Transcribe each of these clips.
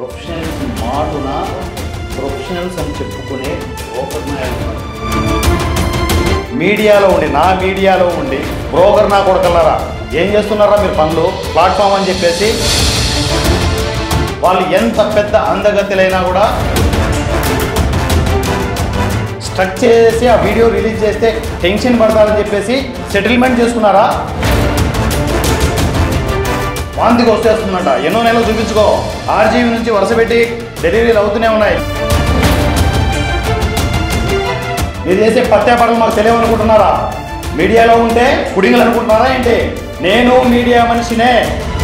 Professionals మాటున professionals అని చెప్పుకునే బ్రోకర్ నాయకులు మీడియాలో ఉండి నా మీడియాలో ఉండి బ్రోకర్ నా కొడకల్లారా ఏం చేస్తున్నారా మీరు పనులు ప్లాట్ఫామ్ అని చెప్పేసి వాళ్ళు ఎంత పెద్ద అందగతిలైనా కూడా స్ట్రక్ చేసి ఆ వీడియో రిలీజ్ చేస్తే టెన్షన్ పడతారని చెప్పేసి సెటిల్మెంట్ చేసుకున్నారా వాంతికి వచ్చేస్తుందంట ఎన్నో నెలలు చూపించుకో ఆర్జీవీ నుంచి వరుస పెట్టి డెలివరీలు అవుతూనే ఉన్నాయి మీరు చేసే పత్యాపాటలు మాకు తెలియవనుకుంటున్నారా మీడియాలో ఉంటే కుడింగలు అనుకుంటున్నారా ఏంటి నేను మీడియా మనిషినే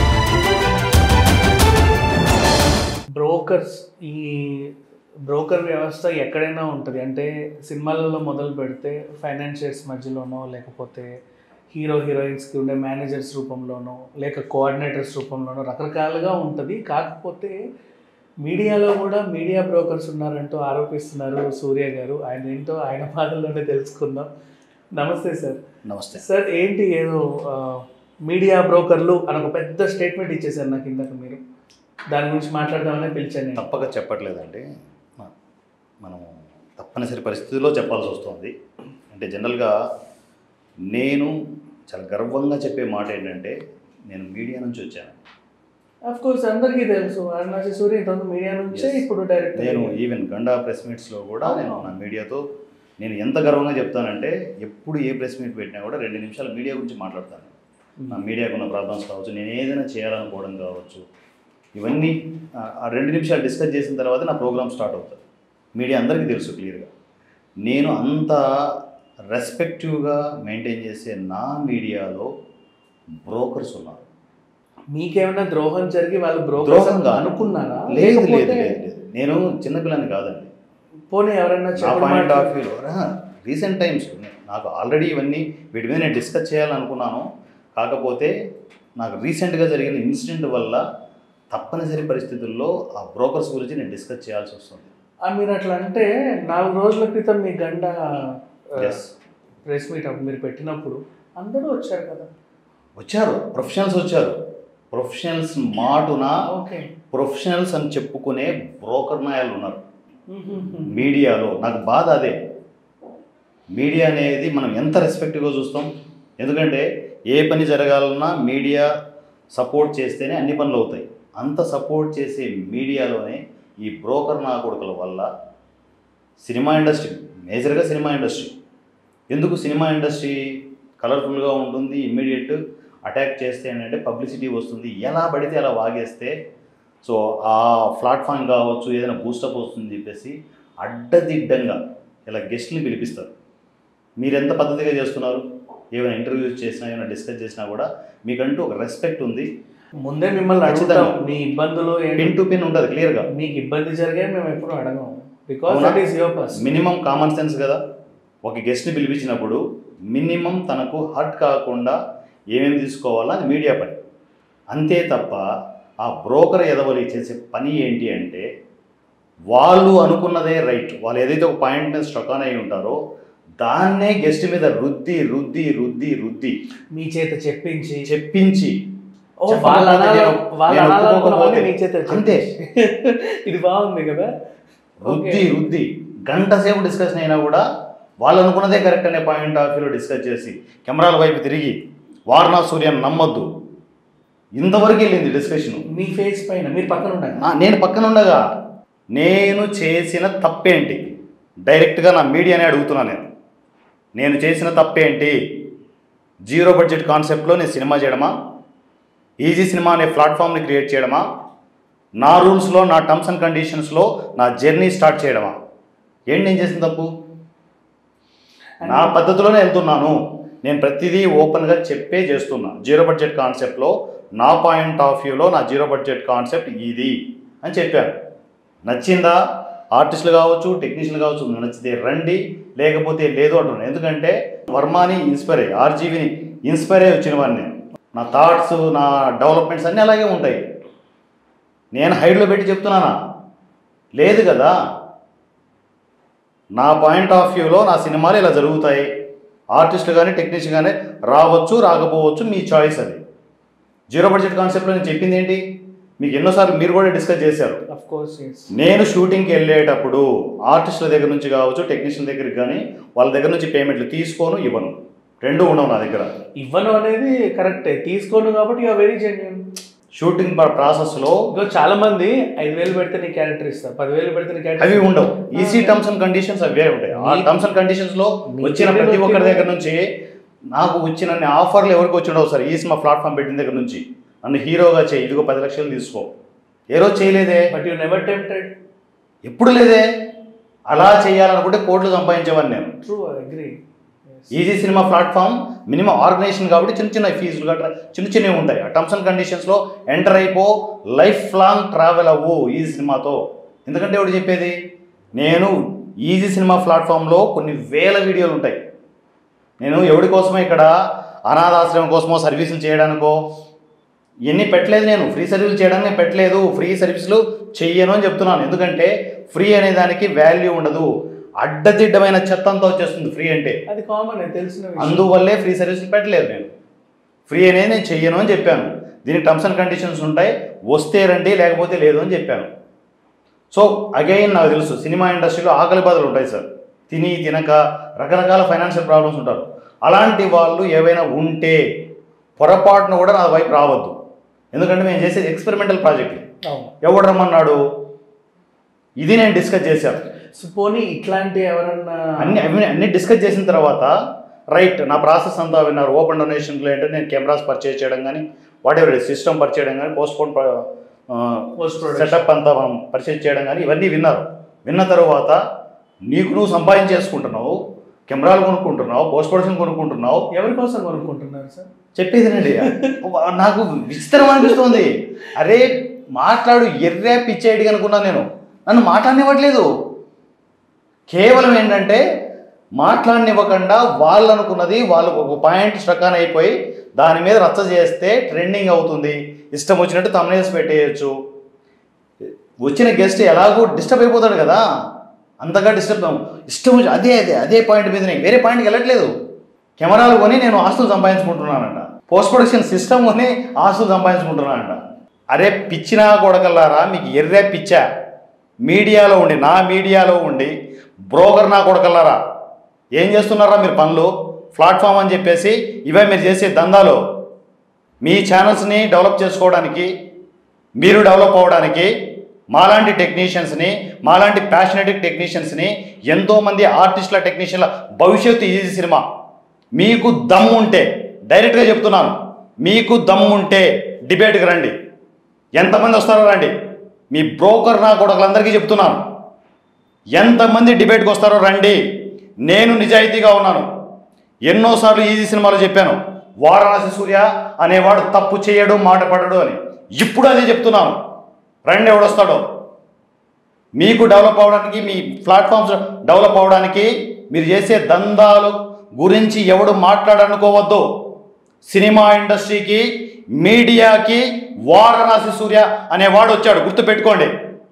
బ్రోకర్స్ ఈ బ్రోకర్ వ్యవస్థ ఎక్కడైనా ఉంటుంది అంటే సినిమాలలో మొదలు పెడితే ఫైనాన్షియర్స్ మధ్యలోనో లేకపోతే హీరో హీరోయిన్స్కి ఉండే మేనేజర్స్ రూపంలోనో లేక కోఆర్డినేటర్స్ రూపంలోనో రకరకాలుగా ఉంటుంది కాకపోతే మీడియాలో కూడా మీడియా బ్రోకర్స్ ఉన్నారంటూ ఆరోపిస్తున్నారు సూర్య గారు ఆయన ఏంటో ఆయన బాధల్లోనే తెలుసుకుందాం నమస్తే సార్ నమస్తే సార్ ఏంటి ఏదో ఆ, మీడియా బ్రోకర్లు అని ఒక పెద్ద స్టేట్మెంట్ ఇచ్చేసారు నాకు ఇందాక మీరు దాని గురించి మాట్లాడదామని పిలిచాను నేను. తప్పక చెప్పట్లేదండి మ- మనము తప్పనిసరి పరిస్థితుల్లో చెప్పాల్సి వస్తుంది అంటే జనరల్గా నేను చాలా గర్వంగా చెప్పే మాట ఏంటంటే నేను మీడియా నుంచి వచ్చాను అఫ్ కోర్స్ అందరికీ తెలుసు అరుణాచల్ సూర్య ఇంతకు మీడియా నుంచే Yes. ఇప్పుడు డైరెక్ట్ నేను ఈవెన్ గండా ప్రెస్ మీట్స్లో కూడా నేను నా మీడియాతో నేను ఎంత గర్వంగా చెప్తానంటే ఎప్పుడు ఏ ప్రెస్ మీట్ పెట్టినా కూడా రెండు నిమిషాలు మీడియా గురించి మాట్లాడతాను నా మీడియాకు ఉన్న ప్రాబ్లమ్స్ కావచ్చు నేను ఏదైనా చేయాలనుకోవడం కావచ్చు ఇవన్నీ ఆ, ఆ రెండు నిమిషాలు డిస్కస్ చేసిన తర్వాత నా ప్రోగ్రామ్ స్టార్ట్ అవుతుంది మీడియా అందరికీ తెలుసు క్లియర్గా నేను అంత రెస్పెక్టివ్గా మెయింటైన్ చేసే నా మీడియాలో బ్రోకర్స్ ఉన్నారు మీకేమైనా ద్రోహం జరిగి వాళ్ళు బ్రోకర్స్ ద్రోహం కాదు. అనుకున్నారా లేదు లేదు లేకపోతే లేదు లేదు నేను చిన్నపిల్లని కాదండి పోనీ ఎవరైనా నా చెప్పుడు పాయింట్ మాట- ఆఫ్ వ్యూలో రీసెంట్ టైమ్స్ నాకు ఆల్రెడీ ఇవన్నీ వీటి మీద నేను డిస్కస్ చేయాలనుకున్నాను కాకపోతే నాకు రీసెంట్గా జరిగిన ఇన్సిడెంట్ వల్ల తప్పనిసరి పరిస్థితుల్లో ఆ బ్రోకర్స్ గురించి నేను డిస్కస్ చేయాల్సి వస్తుంది ఆ, మీరు అట్లా అంటే నాలుగు రోజుల క్రితం మీ గంట Yes. ప్రెస్ మీట్ మీరు పెట్టినప్పుడు అందరూ వచ్చారు కదా వచ్చారు ప్రొఫెషనల్స్ వచ్చారు ప్రొఫెషనల్స్ మాటున ఓకే ప్రొఫెషనల్స్ అని చెప్పుకునే బ్రోకర్ నాయాలు ఉన్నారు మీడియాలో నాకు బాధ అదే మీడియా అనేది మనం ఎంత రెస్పెక్ట్గా చూస్తాం ఎందుకంటే ఏ పని జరగాలన్నా మీడియా సపోర్ట్ చేస్తేనే అన్ని పనులు అవుతాయి అంత సపోర్ట్ చేసే మీడియాలోనే ఈ బ్రోకర్ నా కొడుకుల వల్ల సినిమా ఇండస్ట్రీ మేజర్గా సినిమా ఇండస్ట్రీ ఎందుకు సినిమా ఇండస్ట్రీ కలర్ఫుల్గా ఉంటుంది ఇమ్మీడియట్ అటాక్ చేస్తే ఏంటంటే పబ్లిసిటీ వస్తుంది ఎలా పడితే అలా వాగేస్తే సో ఆ ప్లాట్ఫామ్ కావచ్చు ఏదైనా బూస్టప్ వస్తుంది చెప్పేసి అడ్డదిడ్డంగా ఇలా గెస్ట్ని పిలిపిస్తారు మీరు ఎంత పద్ధతిగా చేస్తున్నారు ఏమైనా ఇంటర్వ్యూస్ చేసినా ఏమైనా డిస్కస్ చేసినా కూడా మీకంటూ ఒక రెస్పెక్ట్ ఉంది ముందే మిమ్మల్ని అడుగుతాం మీ ఇబ్బందులు ఏంటి పిన్ టు పిన్ ఉంటుంది క్లియర్గా మీకు ఇబ్బంది జరిగే మేము ఎప్పుడు అడగము బికాస్ అవునా? That is your person minimum common sense కదా ఒక గెస్ట్ని పిలిపించినప్పుడు మినిమం తనకు హర్ట్ కాకుండా ఏమేమి తీసుకోవాలో అది మీడియా పని అంతే తప్ప ఆ బ్రోకర్ ఎదవలి చేసే పని ఏంటి అంటే వాళ్ళు అనుకున్నదే రైట్ వాళ్ళు ఏదైతే ఒక పాయింట్ మీద స్ట్రక్ ఆన్ అయి ఉంటారో దాన్నే గెస్ట్ మీద రుద్ది రుద్ది రుద్ది రుద్ది మీ చేత చెప్పించి చెప్పించి ఓ, చెప్పకపోతే వాళ్ళ అనాల- నేను- వాళ్ళ నేను అనాలనుకున్నవన్నీ ఒప్పుకోకపోతే మీ చేత అంతే. చెప్పించి. ఇది బాగుంది కదా రుద్ది రుద్ది గంట సేపు డిస్కషన్ అయినా కూడా వాళ్ళు అనుకున్నదే కరెక్ట్ అనే పాయింట్ ఆఫ్ వ్యూలో డిస్కస్ చేసి కెమెరాల వైపు తిరిగి వారణా సూర్యను నమ్మొద్దు ఇంతవరకు వెళ్ళింది డిస్కషన్ మీ ఫేస్ పైన మీరు పక్కన ఉండండి నేను పక్కన ఉండగా నేను చేసిన తప్పేంటి డైరెక్ట్గా నా మీడియానే అడుగుతున్నా నేను నేను చేసిన తప్పేంటి జీరో బడ్జెట్ కాన్సెప్ట్లో నేను సినిమా చేయడమా ఈజీ సినిమా అనే ప్లాట్ఫామ్ని క్రియేట్ చేయడమా నా రూల్స్లో నా టర్మ్స్ అండ్ కండిషన్స్లో నా జర్నీ స్టార్ట్ చేయడమా ఏంటి నేను చేసిన తప్పు నా పద్ధతిలోనే వెళ్తున్నాను నేను ప్రతిదీ ఓపెన్గా చెప్పే చేస్తున్నా జీరో బడ్జెట్ కాన్సెప్ట్లో నా పాయింట్ ఆఫ్ వ్యూలో నా జీరో బడ్జెట్ కాన్సెప్ట్ ఇది అని చెప్పాను నచ్చిందా ఆర్టిస్టులు కావచ్చు టెక్నీషియన్లు కావచ్చు నచ్చితే రండి లేకపోతే లేదు అంటున్నాను ఎందుకంటే వర్మాని ఇన్స్పైర్ అయ్యి ఆర్జీవిని ఇన్స్పైర్ అయ్యి వచ్చిన వాడిని నేను నా థాట్స్ నా డెవలప్మెంట్స్ అన్నీ అలాగే ఉంటాయి నేను హైడ్లో పెట్టి చెప్తున్నానా లేదు కదా నా పాయింట్ ఆఫ్ వ్యూలో నా సినిమాలు ఇలా జరుగుతాయి ఆర్టిస్టులు కానీ టెక్నీషియన్ కానీ రావచ్చు రాకపోవచ్చు మీ చాయిస్ అది జీరో బడ్జెట్ కాన్సెప్ట్లో నేను చెప్పింది ఏంటి మీకు ఎన్నోసార్లు మీరు కూడా డిస్కస్ చేశారు అఫ్ కోర్స్ ఎస్ నేను షూటింగ్కి వెళ్ళేటప్పుడు ఆర్టిస్టుల దగ్గర నుంచి కావచ్చు టెక్నీషియన్ దగ్గరికి కానీ వాళ్ళ దగ్గర నుంచి పేమెంట్లు తీసుకోను ఇవ్వను రెండు ఉండవు నా దగ్గర ఇవ్వను అనేది కరెక్టే తీసుకోను కాబట్టి యూ వెరీ జెన్యున్ షూటింగ్ ప్రాసెస్లో ఇంకో చాలా మంది ఐదు వేలు పెడితే నీ క్యారెక్టర్ ఇస్తా పదివేలు పెడితే నీ అవి క్యారెక్టర్ ఉండవు ఈజీ టర్మ్స్ అండ్ కండిషన్స్ అవే ఉంటాయి ఆ మీ- టర్మ్స్ అండ్ కండిషన్స్ లో మీ వచ్చిన దగ్గర ప్రతి ఒక్కరి వచ్చిన- దగ్గర నుంచి నాకు వచ్చిన అన్ని ఆఫర్లు ఎవరికి వచ్చి ఉండవు సార్ ఈ సినిమా ప్లాట్ఫామ్ పెట్టిన దగ్గర నుంచి నన్ను హీరోగా చేయి ఇదిగో పది లక్షలు తీసుకో ఏ రోజు చేయలేదే బట్ యూ నెవర్ టెంప్టెడ్ ఎప్పుడు లేదే అలా చేయాలనుకుంటే కోట్లు సంపాదించేవాడిని నేను true agree easy cinema platform minimum organization కాబట్టి చిన్న చిన్న ఫీజులు గట్రా చిన్న చిన్నవి ఉంటాయి ఆ టర్మ్స్ అండ్ కండిషన్స్లో ఎంటర్ అయిపో లైఫ్ లాంగ్ ట్రావెల్ అవ్వు ఈజీ సినిమాతో ఎందుకంటే ఎవడు చెప్పేది నేను ఈజీ సినిమా ప్లాట్ఫామ్లో కొన్ని వేల వీడియోలు ఉంటాయి నేను ఎవడి కోసమో ఇక్కడ అనాథాశ్రమం కోసమో సర్వీసులు చేయడానికో ఇవన్నీ పెట్టలేదు నేను ఫ్రీ సర్వీసులు చేయడానికి నేను పెట్టలేదు ఫ్రీ సర్వీసులు చెయ్యను అని చెప్తున్నాను ఎందుకంటే ఫ్రీ అనే దానికి వాల్యూ ఉండదు అడ్డదిడ్డమైన చెత్త అంతా వచ్చేస్తుంది ఫ్రీ అంటే అది కామన్ తెలిసిన విషయం అందువల్లే ఫ్రీ సర్వీసులు పెట్టలేదు నేను ఫ్రీ అనేది నేను చెయ్యను అని చెప్పాను దీనికి టర్మ్స్ అండ్ కండిషన్స్ ఉంటాయి వస్తే రండి లేకపోతే లేదు అని చెప్పాను సో అగైన్ నాకు తెలుసు సినిమా ఇండస్ట్రీలో ఆకలి బాధలు ఉంటాయి సార్ తిని తినక రకరకాల ఫైనాన్షియల్ ప్రాబ్లమ్స్ ఉంటారు అలాంటి వాళ్ళు ఏవైనా ఉంటే పొరపాటున కూడా నా వైపు రావద్దు ఎందుకంటే మేము చేసేది ఎక్స్పెరిమెంటల్ ప్రాజెక్ట్ అవును ఎవడు రమ్మన్నాడు ఇది నేను డిస్కస్ చేశాను సో పోనీ ఇట్లాంటి ఎవరన్నా అన్ని అన్ని అన్ని డిస్కస్ చేసిన తర్వాత రైట్ నా ప్రాసెస్ అంతా విన్నారు ఓపెన్ డొనేషన్లో ఏంటంటే నేను కెమెరాస్ పర్చేజ్ చేయడం కానీ వాట్ ఎవర్ సిస్టమ్ పర్చేజ్ చేయడం కానీ postpone post production setup అంతా మనం పర్చేజ్ చేయడం కానీ ఇవన్నీ విన్నారు విన్న తర్వాత నీకు నువ్వు సంపాదించేసుకుంటున్నావు కెమెరాలు కొనుక్కుంటున్నావు పోస్ట్ ప్రొడక్షన్ కొనుక్కుంటున్నావు ఎవరి కోసం కొనుక్కుంటున్నారు సార్ చెప్పేదినండి నాకు విచిత్రం అనిపిస్తుంది అరే మాట్లాడు ఎర్రే పిచ్చేటి అనుకున్నాను నేను నన్ను మాట్లాడనివ్వట్లేదు కేవలం ఏంటంటే మాట్లాడనివ్వకుండా వాళ్ళు అనుకున్నది వాళ్ళకు ఒక పాయింట్ స్ట్రకాన్ అయిపోయి దాని మీద రచ్చ చేస్తే ట్రెండింగ్ అవుతుంది ఇష్టం వచ్చినట్టు తమ్నేల్స్ పెట్టేయచ్చు వచ్చిన గెస్ట్ ఎలాగో డిస్టర్బ్ అయిపోతాడు కదా అంతగా డిస్టర్బ్ ఇష్టం వచ్చి అదే అదే అదే పాయింట్ మీదనే వేరే పాయింట్కి వెళ్ళట్లేదు కెమెరాలు కొని నేను ఆస్తులు సంపాదించుకుంటున్నానంట పోస్ట్ ప్రొడక్షన్ సిస్టమ్ కొని ఆస్తులు సంపాదించుకుంటున్నానంట అరే పిచ్చినా కొడకల్లారా మీకు ఎర్రే పిచ్చా మీడియాలో ఉండి నా మీడియాలో ఉండి బ్రోకర్ నా కొడకల్లారా ఏం చేస్తున్నారా మీరు పనులు ప్లాట్ఫామ్ అని చెప్పేసి ఇవే మీరు చేసే దందాలు మీ ఛానల్స్ని డెవలప్ చేసుకోవడానికి మీరు డెవలప్ అవ్వడానికి మాలాంటి టెక్నీషియన్స్ని మాలాంటి ప్యాషనెటిక్ టెక్నీషియన్స్ని ఎంతోమంది ఆర్టిస్టుల టెక్నీషియన్ల భవిష్యత్తు ఈజీ సినిమా మీకు దమ్ము ఉంటే డైరెక్ట్గా చెప్తున్నాను మీకు దమ్ము ఉంటే డిబేట్కి రండి ఎంతమంది వస్తారో రండి మీ బ్రోకర్ నా కొడుకులందరికీ చెప్తున్నాను ఎంతమంది డిబేట్కి వస్తారో రండి నేను నిజాయితీగా ఉన్నాను ఎన్నోసార్లు ఈజీ సినిమాలో చెప్పాను వారణాసి సూర్య అనేవాడు తప్పు చేయడు మాట పడడు అని ఇప్పుడు అదే చెప్తున్నాను రండి ఎవడొస్తాడో మీకు డెవలప్ అవ్వడానికి మీ ప్లాట్ఫామ్స్ డెవలప్ అవ్వడానికి మీరు చేసే దందాలు గురించి ఎవడు మాట్లాడనుకోవద్దు సినిమా ఇండస్ట్రీకి మీడియాకి వారణాసి సూర్య అనేవాడు వచ్చాడు గుర్తుపెట్టుకోండి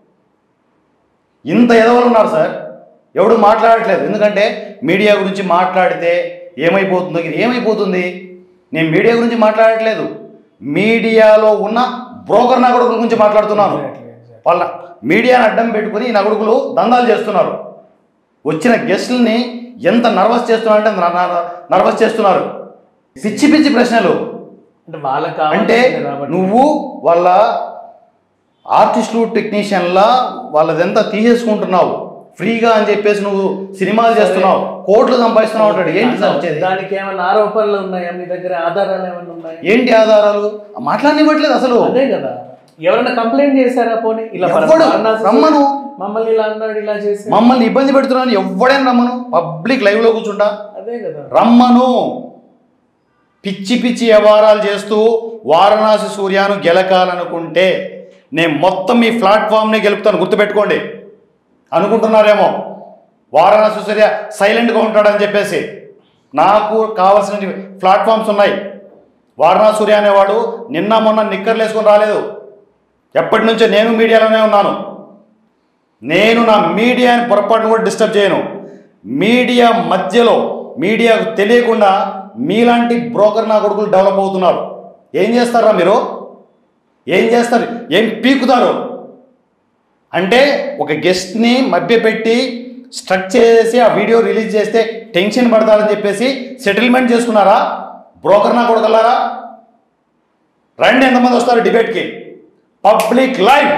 ఇంత ఎదవలు ఉన్నారు సార్ ఎవడు మాట్లాడట్లేదు ఎందుకంటే మీడియా గురించి మాట్లాడితే ఏమైపోతుందో ఇది ఏమైపోతుంది నేను మీడియా గురించి మాట్లాడట్లేదు మీడియాలో ఉన్న బ్రోకర్ నగడుకుల గురించి మాట్లాడుతున్నాను Exactly, exactly. వాళ్ళ మీడియాని అడ్డం పెట్టుకుని ఈ నగడుకులు దందాలు చేస్తున్నారు వచ్చిన గెస్టుల్ని ఎంత నర్వస్ చేస్తున్నారు అంటే నర్వస్ చేస్తున్నారు పిచ్చి పిచ్చి ప్రశ్నలు అంటే వాళ్ళకి అంటే కావాల్సింది కాబట్టి నువ్వు వాళ్ళ ఆర్టిస్టులు టెక్నీషియన్లా వాళ్ళదంతా తీసేసుకుంటున్నావు ఫ్రీగా అని చెప్పేసి నువ్వు సినిమాలు చేస్తున్నావు కోట్లు సంపాదిస్తున్నావు అంటాడు ఏంటి సార్ వచ్చేది దానికి ఏమైనా ఆరోపణలు ఉన్నాయా మీ దగ్గర ఆధారాలు ఏమైనా ఉన్నాయా ఏంటి ఆధారాలు మాట్లాడనివ్వట్లేదు అసలు అదే కదా ఎవరైనా కంప్లైంట్ చేశారా పోనీ ఇలా ఎవడు? వారణాసి రమ్మను. మమ్మల్ని ఇలా అన్నాడు ఇలా చేసి మమ్మల్ని ఇబ్బంది పెడుతున్నాను ఎవడైనా రమ్మను పబ్లిక్ లైవ్లో కూర్చుంటా అదే కదా రమ్మను పిచ్చి పిచ్చి వ్యవహారాలు చేస్తూ వారణాసి సూర్యాను గెలకాలనుకుంటే నేను మొత్తం ఈ ప్లాట్ఫామ్ని గెలుపుతాను గుర్తుపెట్టుకోండి అనుకుంటున్నారేమో వారణాసి సూర్య సైలెంట్గా ఉంటాడని చెప్పేసి నాకు కావాల్సిన ప్లాట్ఫామ్స్ ఉన్నాయి వారణాసి సూర్య అనేవాడు నిన్న మొన్న నిక్కర్లు వేసుకొని రాలేదు ఎప్పటి నుంచో నేను మీడియాలోనే ఉన్నాను నేను నా మీడియాని పొరపాటును కూడా డిస్టర్బ్ చేయను మీడియా మధ్యలో మీడియాకు తెలియకుండా మీలాంటి బ్రోకర్ నా కొడుకులు డెవలప్ అవుతున్నారు ఏం చేస్తారా మీరు ఏం చేస్తారు ఏం పీకుతారు అంటే ఒక గెస్ట్ని మభ్యపెట్టి స్ట్రక్ చేసి ఆ వీడియో రిలీజ్ చేస్తే టెన్షన్ పడతారని చెప్పేసి సెటిల్మెంట్ చేసుకున్నారా బ్రోకర్ నా కొడుకల్లారా రండి ఎంతమంది వస్తారు డిబేట్కి పబ్లిక్ లైవ్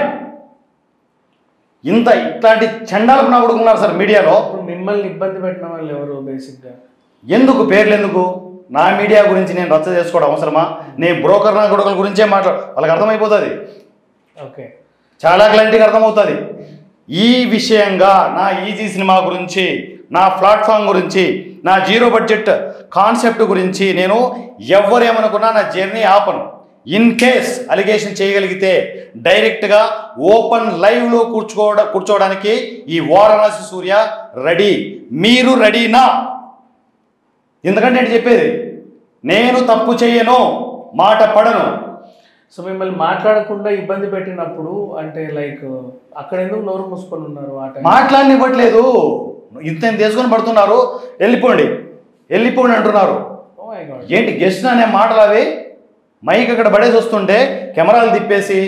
ఇంత ఇట్లాంటి చండాలకు నా కొడుకున్నారు సార్ మీడియాలో ఇప్పుడు మిమ్మల్ని ఇబ్బంది పెట్టిన వాళ్ళు ఎవరు బేసిక్గా ఎందుకు పేర్లు ఎందుకు నా మీడియా గురించి నేను రచ్చ చేసుకోవడం అవసరమా నేను బ్రోకర్ నా కొడుకుల గురించే మాట్లాడు వాళ్ళకి అర్థమైపోతుంది ఓకే చాలా క్లారిటీగా అర్థమవుతుంది ఈ విషయంగా నా ఈజీ సినిమా గురించి నా ప్లాట్ఫామ్ గురించి నా జీరో బడ్జెట్ కాన్సెప్ట్ గురించి నేను ఎవరేమనుకున్నా నా జర్నీ ఆపను ఇన్ కేస్ అలిగేషన్ చేయగలిగితే డైరెక్ట్గా ఓపెన్ లైవ్లో కూర్చోవడ కూర్చోవడానికి ఈ వారణాసి సూర్య రెడీ మీరు రెడీనా ఎందుకంటే నేను చెప్పేది నేను తప్పు చేయను మాట పడను సో మిమ్మల్ని మాట్లాడకుండా ఇబ్బంది పెట్టినప్పుడు అంటే లైక్ అక్కడ ఎందుకు నోరు మూసుకొని ఉన్నారు ఆ టైం మాట్లాడనివ్వట్లేదు ఇంత ఇంత తీసుకొని పడుతున్నారు వెళ్ళిపోండి వెళ్ళిపోండి అంటున్నారు ఓ మై గాడ్ ఏంటి గెస్ట్ అనే మాటలు అవి మైక్ అక్కడ పడేసి వస్తుంటే కెమెరాలు తిప్పేసి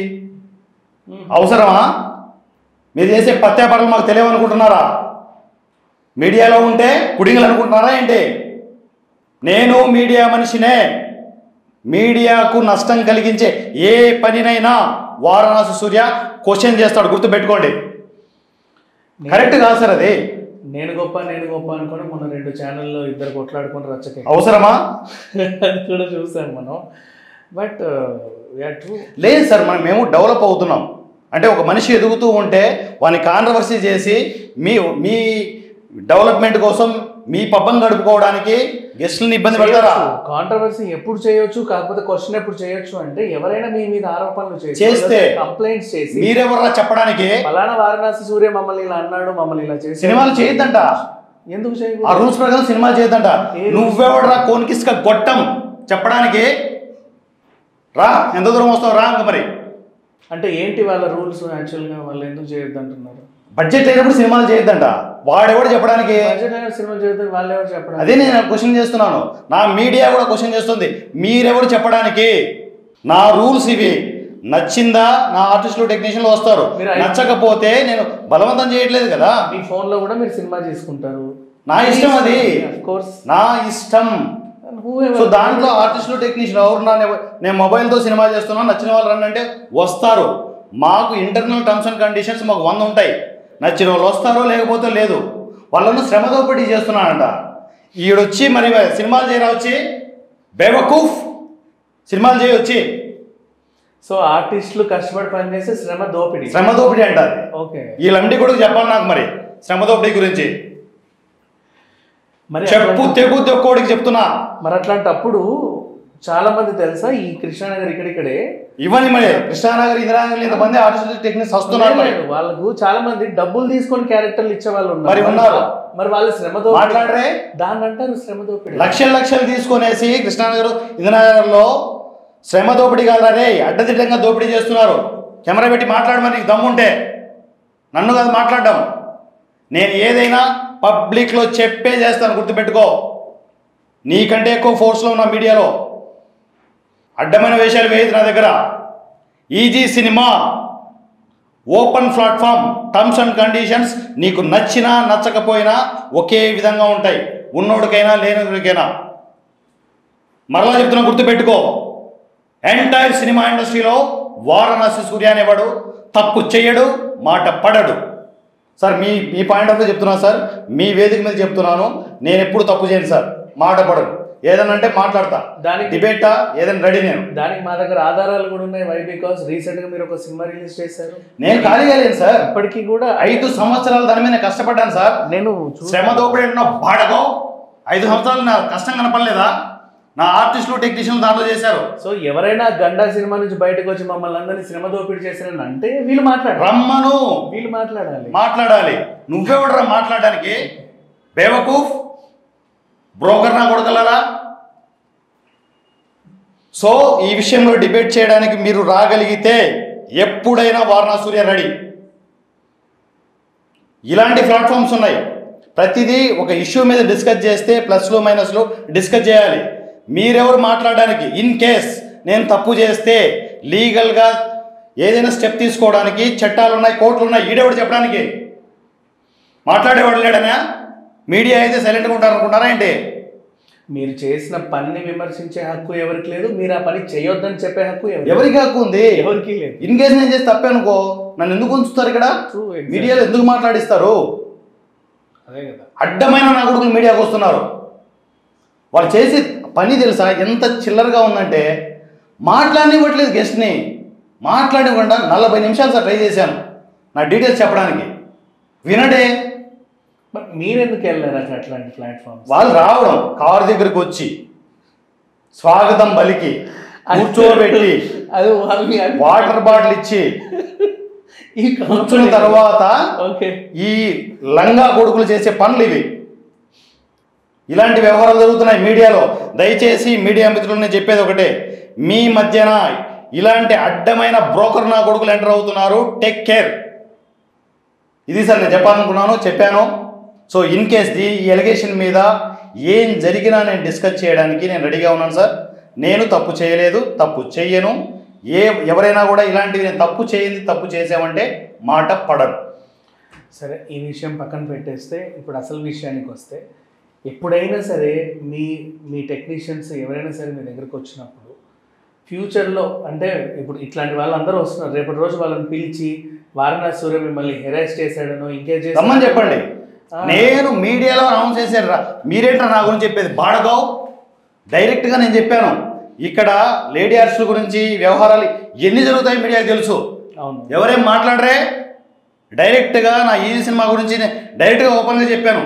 అవసరమా మీరు చేసే పత్యాపాటలు మాకు తెలియవనుకుంటున్నారా మీడియాలో ఉంటే పుడింగులు అనుకుంటున్నారా ఏంటి నేను మీడియా మనిషినే మీడియాకు నష్టం కలిగించే ఏ పనినైనా వారణాసి సూర్య క్వశ్చన్ చేస్తాడు గుర్తుపెట్టుకోండి కరెక్ట్ కాదు సార్ అది నేను గొప్ప నేను గొప్ప అనుకొని మొన్న రెండు ఛానల్లో ఇద్దరు కొట్లాడుకొని రచ్చకే అవసరమా అది కూడా చూసాం మనం బట్ ట్రూ లేదు సార్ మనం మేము డెవలప్ అవుతున్నాం అంటే ఒక మనిషి ఎదుగుతూ ఉంటే వాని కాంట్రవర్సీ చేసి మీ మీ డెవలప్మెంట్ కోసం మీ పబ్బం గడుపుకోవడానికి గెస్టులను ఇబ్బంది పెడతారా కాంట్రవర్సీ ఎప్పుడు చేయొచ్చు కాకపోతే క్వశ్చన్ ఎప్పుడు చేయొచ్చు అంటే ఎవరైనా మీ మీద ఆరోపణలు చేస్తే. కంప్లైంట్స్ చేసి మీరెవర్రా చెప్పడానికి ఫలానా వారణాసి సూర్య మమ్మల్ని ఇలా అన్నాడు మమ్మల్ని ఇలా చేసి సినిమాలు చేయొద్దంట ఎందుకు ఆ చేయకూడదు రూల్స్ ప్రకారం సినిమాలు చేయొద్దంట ఏ rules? నువ్వెవడరా కోనికిస్క గొట్టం చెప్పడానికి రా ఎంత దూరం వస్తావు రా ఇంక మరి అంటే ఏంటి వాళ్ళ రూల్స్ యాక్చువల్గా వాళ్ళు ఎందుకు చేయొద్దు అంటున్నారు బడ్జెట్ లేనప్పుడు సినిమాలు చేయొద్దంట వాడెవడు చెప్పడానికి బడ్జెట్ అయిన సినిమా చేస్తే వాళ్ళు ఎవరు చెప్పడం అదే నేను క్వశ్చన్ చేస్తున్నాను నా మీడియా కూడా క్వశ్చన్ చేస్తుంది మీరెవరు చెప్పడానికి నా రూల్స్ ఇవి నచ్చిందా నా ఆర్టిస్టులు టెక్నీషియన్లు వస్తారు మీరు ఐ- నచ్చకపోతే నేను బలవంతం చేయట్లేదు కదా మీ ఫోన్ లో కూడా మీరు సినిమా తీసుకుంటారు నా ఇష్టం అది కోర్స్ నా ఇష్టం సో దాంట్లో ఆర్టిస్టులు టెక్నీషియన్ ఎవరు నా నేను మొబైల్తో సినిమా చేస్తున్నా నచ్చిన వాళ్ళు రండి అంటే వస్తారు మాకు ఇంటర్నల్ టర్మ్స్ అండ్ కండిషన్స్ మాకు వంద ఉంటాయి నచ్చిన వాళ్ళు వస్తారు లేకపోతే లేదు వాళ్ళను శ్రమ దోపిడీ చేస్తున్నానంట ఈడొచ్చి మరి సినిమాలు చేయరా వచ్చి బేవకూఫ్ సినిమాలు చేయి వచ్చి సో ఆర్టిస్టులు కష్టపడి పనిచేస్తే శ్రమ దోపిడీ శ్రమ దోపిడీ అంట అది ఓకే వీళ్ళండి కూడా చెప్పాలి నాకు మరి శ్రమ దోపిడీ గురించి మరి చెప్పు అట్లా- తెగు తెక్కోడికి చెప్తున్నా మరి అట్లాంటప్పుడు చాలా మంది తెలుసా ఈ కృష్ణానగర్ ఇక్కడిక్కడే ఇవ్వని మరి కృష్ణానగర్ ఇందిరానగర్ ఇంతమంది ఆర్టిస్టులు టెక్నీషియన్స్ వస్తున్నారు మరి లేదు, వాళ్ళకు చాలా మంది డబ్బులు తీసుకొని క్యారెక్టర్లు ఇచ్చే వాళ్ళు మరి ఉన్నారు. మరి వాళ్ళు శ్రమ దోపిడీ మాట్లాడరే దాన్ని అంటారు శ్రమ దోపిడీ లక్షలు లక్షలు తీసుకొనేసి కృష్ణానగర్ ఇందిరానగర్లో శ్రమ దోపిడీ కాదురా రే అడ్డదిడ్డంగా దోపిడీ చేస్తున్నారు కెమెరా పెట్టి మాట్లాడమని నీకు దమ్ముంటే నన్ను కాదు మాట్లాడడం నేను ఏదైనా పబ్లిక్లో చెప్పే చేస్తాను గుర్తుపెట్టుకో నీకంటే ఎక్కువ ఫోర్స్లో ఉన్న మీడియాలో అడ్డమైన వేషాలు వేయదు నా దగ్గర easy cinema open platform terms and conditions నీకు నచ్చినా నచ్చకపోయినా ఒకే విధంగా ఉంటాయి ఉన్నోడికైనా లేనివాడికైనా మరలా చెప్తున్నా గుర్తుపెట్టుకో ఎంటైర్ సినిమా ఇండస్ట్రీలో వారణాసి సూర్య అనేవాడు తప్పు చెయ్యడు మాట పడడు సార్ మీ మీ పాయింట్ ఆఫ్ వ్యూ చెప్తున్నాను సార్ మీ వేదిక మీద చెప్తున్నాను నేను ఎప్పుడు తప్పు చేయను సార్ మాట పడడు ఏదన్నా అంటే మాట్లాడతా దానికి డిబేటా ఏదైనా రెడీ నేను దానికి మా దగ్గర ఆధారాలు కూడా ఉన్నాయి వై బికాస్ రీసెంట్ గా మీరు ఒక సినిమా రిలీజ్ చేశారు నేను ఖాళీగా లేను సార్ ఇప్పటికీ కూడా ఐదు సంవత్సరాలు దాని మీద నేను కష్టపడ్డాను సార్ నేను చూ- శ్రమ దోపిడీ ఉన్న బాడగో ఐదు సంవత్సరాలు నా కష్టం కనపడలేదా నా ఆర్టిస్టులు టెక్నీషియన్లు దాంట్లో చేశారు సో ఎవరైనా గండా సినిమా నుంచి బయటకు వచ్చి మమ్మల్ని అందరినీ శ్రమ దోపిడీ చేశారని అంటే వీళ్ళు మాట్లాడారు రమ్మను వీళ్ళు మాట్లాడాలి మాట్లాడాలి నువ్వెవడరా మాట్లాడడానికి బేవకూఫ్ బ్రోకర్ నా కొడగలరా సో ఈ విషయంలో డిబేట్ చేయడానికి మీరు రాగలిగితే ఎప్పుడైనా వారణాసూర్య రెడీ ఇలాంటి ప్లాట్ఫామ్స్ ఉన్నాయి ప్రతిదీ ఒక ఇష్యూ మీద డిస్కస్ చేస్తే ప్లస్లు మైనస్లు డిస్కస్ చేయాలి మీరెవరు మాట్లాడడానికి ఇన్ కేస్ నేను తప్పు చేస్తే లీగల్గా ఏదైనా స్టెప్ తీసుకోవడానికి చట్టాలు ఉన్నాయి కోర్టులు ఉన్నాయి ఈడేవాడు చెప్పడానికి మాట్లాడేవాడు లేడనా మీడియా అయితే సైలెంట్గా ఉంటారు అనుకుంటారా ఏంటి మీరు చేసిన పనిని విమర్శించే హక్కు ఎవరికి లేదు మీరు ఆ పని చేయొద్దని చెప్పే హక్కు ఎవరికి ఎవరికి హక్కు ఉంది ఎవరికి లేదు ఇన్ కేసు నేను చేసి తప్పే అనుకో నన్ను ఎందుకు ఉంచుతారు ఇక్కడ True, exactly. మీడియాలో ఎందుకు మాట్లాడిస్తారు అదే కదా అడ్డమైన నా కొడుకులు మీడియాకు వస్తున్నారు వాళ్ళు చేసే పని తెలుసా ఎంత చిల్లరగా ఉందంటే మాట్లాడనివ్వట్లేదు గెస్ట్ని మాట్లాడకుండా నలభై నిమిషాలు సార్ ట్రై చేశాను నా డీటెయిల్స్ చెప్పడానికి వినడే బట్ మీరెందుకు వెళ్ళారు అట్లా అట్లాంటి ప్లాట్ఫామ్స్ వాళ్ళు రావడం కారు దగ్గరికి వచ్చి స్వాగతం పలికి కూర్చోబెట్టి అది వాళ్ళని వాటర్ బాటిల్ ఇచ్చి ఈ కూర్చున్న తర్వాత ఓకే ఈ లంగా కొడుకులు చేసే పనులు ఇవి ఇలాంటి వ్యవహారాలు జరుగుతున్నాయి మీడియాలో దయచేసి మీడియా మిత్రులు నేను చెప్పేది ఒకటే మీ మధ్యన ఇలాంటి అడ్డమైన బ్రోకర్ నా కొడుకులు ఎంటర్ అవుతున్నారు టేక్ కేర్ ఇది సార్ నేను చెప్పాలనుకున్నాను చెప్పాను సో ఇన్ కేస్ ది ఈ ఎలిగేషన్ మీద ఏం జరిగినా నేను డిస్కస్ చేయడానికి నేను రెడీగా ఉన్నాను సార్ నేను తప్పు చేయలేదు తప్పు చెయ్యను ఏ ఎవరైనా కూడా ఇలాంటివి నేను తప్పు చేయింది తప్పు చేసామంటే మాట పడను సరే ఈ విషయం పక్కన పెట్టేస్తే ఇప్పుడు అసలు విషయానికి వస్తే ఎప్పుడైనా సరే మీ మీ టెక్నీషియన్స్ ఎవరైనా సరే మీ దగ్గరకు వచ్చినప్పుడు ఫ్యూచర్లో అంటే ఇప్పుడు ఇట్లాంటి వాళ్ళందరూ వస్తున్నారు రేపటి రోజు వాళ్ళని పిలిచి వారణాసి సూర్య మిమ్మల్ని హెరాస్ చేశాడనో ఇంకేం చేశాడనో- రమ్మని చెప్పండి ఆ. నేను మీడియాలో అనౌన్స్ చేశాను రా మీరేంట్రా నా గురించి చెప్పేది బాడగావ్ డైరెక్ట్గా నేను చెప్పాను ఇక్కడ లేడీ ఆర్ట్స్ల గురించి వ్యవహారాలు ఎన్ని జరుగుతాయి మీడియాకి తెలుసు అవును ఎవరేం మాట్లాడరే డైరెక్ట్గా నా ఈజీ సినిమా గురించి నేను డైరెక్ట్గా ఓపెన్గా చెప్పాను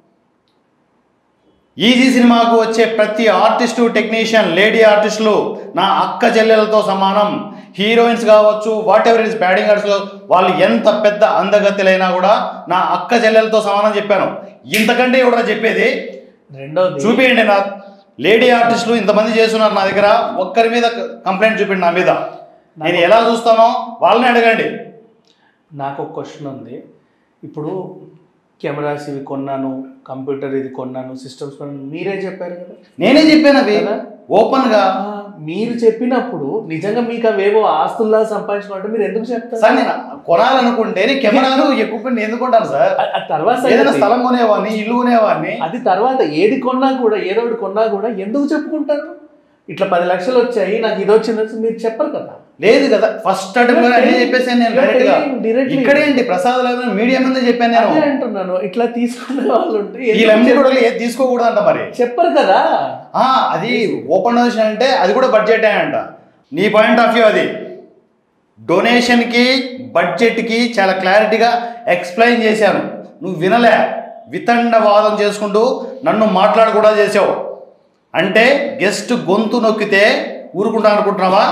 ఈజీ సినిమాకు వచ్చే ప్రతి ఆర్టిస్టు టెక్నీషియన్ లేడీ ఆర్టిస్టులు నా అక్క చెల్లెలతో సమానం హీరోయిన్స్ కావచ్చు whatever is budding artist వాళ్ళు ఎంత పెద్ద అందగత్తెలైనా కూడా నా అక్క చెల్లెలతో సమానం చెప్పాను ఇంతకంటే ఎవడరా చెప్పేది రెండోది చూపించండి నా లేడీ ఆర్టిస్టులు ఇంతమంది చేస్తున్నారు నా దగ్గర ఒక్కరి మీద కంప్లైంట్ చూపిండి నా మీద నేను ఎలా చూస్తానో వాళ్ళని అడగండి నాకు ఒక క్వశ్చన్ ఉంది ఇప్పుడు కెమెరాస్ ఇవి కొన్నాను కంప్యూటర్ ఇది కొన్నాను సిస్టమ్స్ కొన్నాను మీరే చెప్పారు కదా నేనే చెప్పాను అవి కదా? ఓపెన్గా ఆ, మీరు చెప్పినప్పుడు నిజంగా మీకు అవేవో ఆస్తుల్లా సంపాదించుకుంటే మీరు ఎందుకు చెప్తారు సార్ నేను కొనాలనుకుంటే నేను కెమెరాలు ఎక్కువ ఎందుకు కొంటాను సార్ ఆ- ఆ తర్వాత ఏదైనా సంగతి. స్థలం కొనేవాడిని ఇల్లు కొనేవాడిని అది తర్వాత ఏది కొన్నా కూడా ఏదో ఒకటి కొన్నా కూడా ఎందుకు చెప్పుకుంటారు ఇట్లా పది లక్షలు వచ్చాయి నాకు ఇది వచ్చింది మీరు చెప్పరు కదా లేదు కదా ఫస్ట్ అడుగు అన్నీ చెప్పేసాను నేను You're డైరెక్ట్ గా telling directly. ఇక్కడేంటి ప్రసాద్ లేదు మీడియా మీద చెప్పాను అదే నేను అంటున్నాను ఇట్లా తీసుకునే వాళ్ళు ఉంటే ఎందుకు వీళ్ళన్నీ చెప్ప- కూడా ఏది తీసుకోకూడదు అంట మరి చెప్పరు కదా ఆ, అది ఓపెన్ డొనేషన్ అంటే అది కూడా బడ్జెట్ అంట నీ పాయింట్ ఆఫ్ వ్యూ అది డొనేషన్కి బడ్జెట్కి చాలా క్లారిటీగా ఎక్స్ప్లెయిన్ చేశాను నువ్వు వినలే వితండవాదం చేసుకుంటూ నన్ను మాట్లాడు కూడా చేసావు అంటే గెస్ట్ గొంతు నొక్కితే ఊరుకుంటా అనుకుంటున్నావా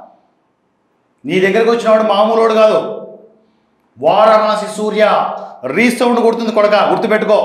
నీ దగ్గరకు వచ్చినవాడు మామూలుడు కాదు వారణాసి సూర్య రీసౌండ్ కొడుతుంది కొడక గుర్తుపెట్టుకో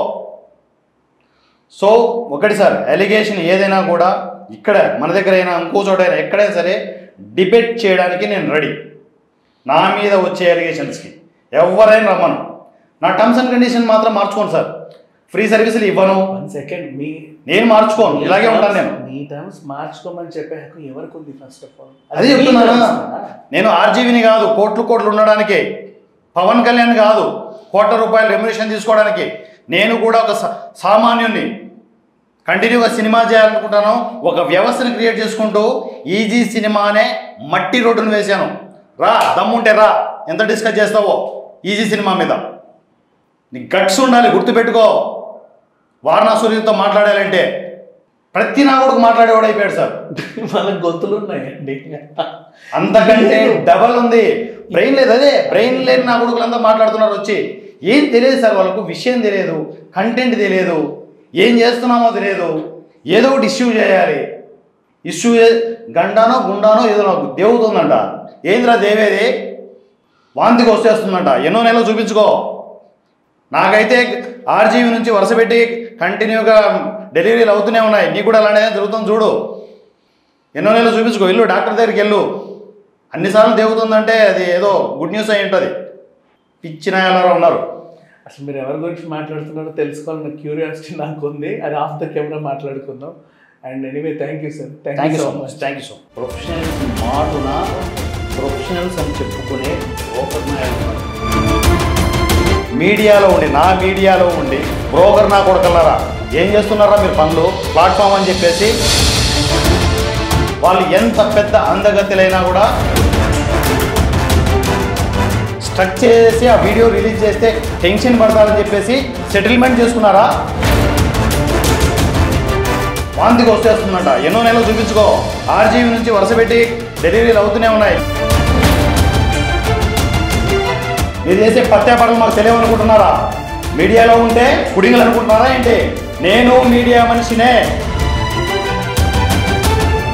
సో ఒకటి సార్ ఎలిగేషన్ ఏదైనా కూడా ఇక్కడ మన దగ్గర అయినా ఇంకో చోట అయినా ఎక్కడైనా సరే డిబేట్ చేయడానికి నేను రెడీ నా మీద వచ్చే ఎలిగేషన్స్కి ఎవరైనా రమ్మను నా టర్మ్స్ అండ్ కండిషన్ మాత్రం మార్చుకోను సార్ ఫ్రీ సర్వీసులు ఇవ్వను వన్ సెకండ్ మీ నేను మార్చుకోను ఇలాగే ఉంటాను నేను మీ టర్మ్స్ మార్చుకోమని చెప్పే హక్కు ఎవరికి ఉంది ఫస్ట్ ఆఫ్ ఆల్ అదే చెప్తున్నానా నేను ఆర్జీవిని కాదు కోట్లు కోట్లు ఉండడానికి పవన్ కళ్యాణ్ కాదు కోట్ల రూపాయల రెమ్యునేషన్ తీసుకోవడానికి నేను కూడా ఒక సా- సామాన్యుణ్ణి కంటిన్యూగా సినిమా చేయాలనుకుంటాను ఒక వ్యవస్థను క్రియేట్ చేసుకుంటూ ఈజీ సినిమానే మట్టి రోడ్డును వేశాను రా దమ్ముంటే రా ఎంత డిస్కస్ చేస్తావో ఈజీ సినిమా మీద నీకు గట్స్ ఉండాలి గుర్తుపెట్టుకో వారణాసురితో మాట్లాడాలంటే ప్రతి నాగుడికి మాట్లాడేవాడు అయిపోయాడు సార్ వాళ్ళ గొంతులు ఉన్నాయండి అంతకంటే డబల్ ఉంది బ్రెయిన్ లేదు అదే బ్రెయిన్ లేని నా కొడుకులంతా మాట్లాడుతున్నారు వచ్చి ఏం తెలియదు సార్ వాళ్ళకు విషయం తెలియదు కంటెంట్ తెలియదు ఏం చేస్తున్నామో తెలియదు ఏదో ఒకటి ఇష్యూ చేయాలి ఇష్యూ గండానో గుండానో ఏదో నాకు దేవుతుందంట ఏందిరా దేవేది వాంతికి వచ్చేస్తుందంట ఎన్నో నెలలు చూపించుకో నాకైతే ఆర్జీవి నుంచి వరుస పెట్టి కంటిన్యూగా డెలివరీలు అవుతూనే ఉన్నాయి నీకు కూడా అలానే జరుగుతుంది చూడు ఎన్నో నెలలు చూపించుకో వెళ్ళు డాక్టర్ దగ్గరికి వెళ్ళు అన్నిసార్లు దేవుతుందంటే అది ఏదో గుడ్ న్యూస్ అయి ఉంటుంది పిచ్చిన ఎలా ఉన్నారు అసలు మీరు ఎవరి గురించి మాట్లాడుతున్నారో తెలుసుకోవాలన్న క్యూరియాసిటీ నాకు ఉంది అది ఆఫ్ ద కెమెరా మాట్లాడుకుందాం and anyway thank you sir thank you so much thank you so much professional మాటున ప్రొఫెషనల్స్ అని చెప్పుకునే బ్రోకర్ నాయకులు మీడియాలో ఉండి నా మీడియాలో ఉండి బ్రోకర్ నా కొడకల్లారా ఏం చేస్తున్నారా మీరు పనులు ప్లాట్ఫామ్ అని చెప్పేసి వాళ్ళు ఎంత పెద్ద అందగతిలైనా కూడా స్ట్రక్ చేసి ఆ వీడియో రిలీజ్ చేస్తే టెన్షన్ పడతారని చెప్పేసి సెటిల్మెంట్ చేసుకున్నారా వాంతికి వచ్చేస్తుందంట ఎన్నో నెలలు చూపించుకో ఆర్జీవీ నుంచి వరుస పెట్టి డెలివరీలు అవుతూనే ఉన్నాయి మీరు చేసే పత్యాపాటలు మాకు తెలియవు అనుకుంటున్నారా మీడియాలో ఉంటే కుడింగలు అనుకుంటున్నారా ఏంటి నేను మీడియా మనిషినే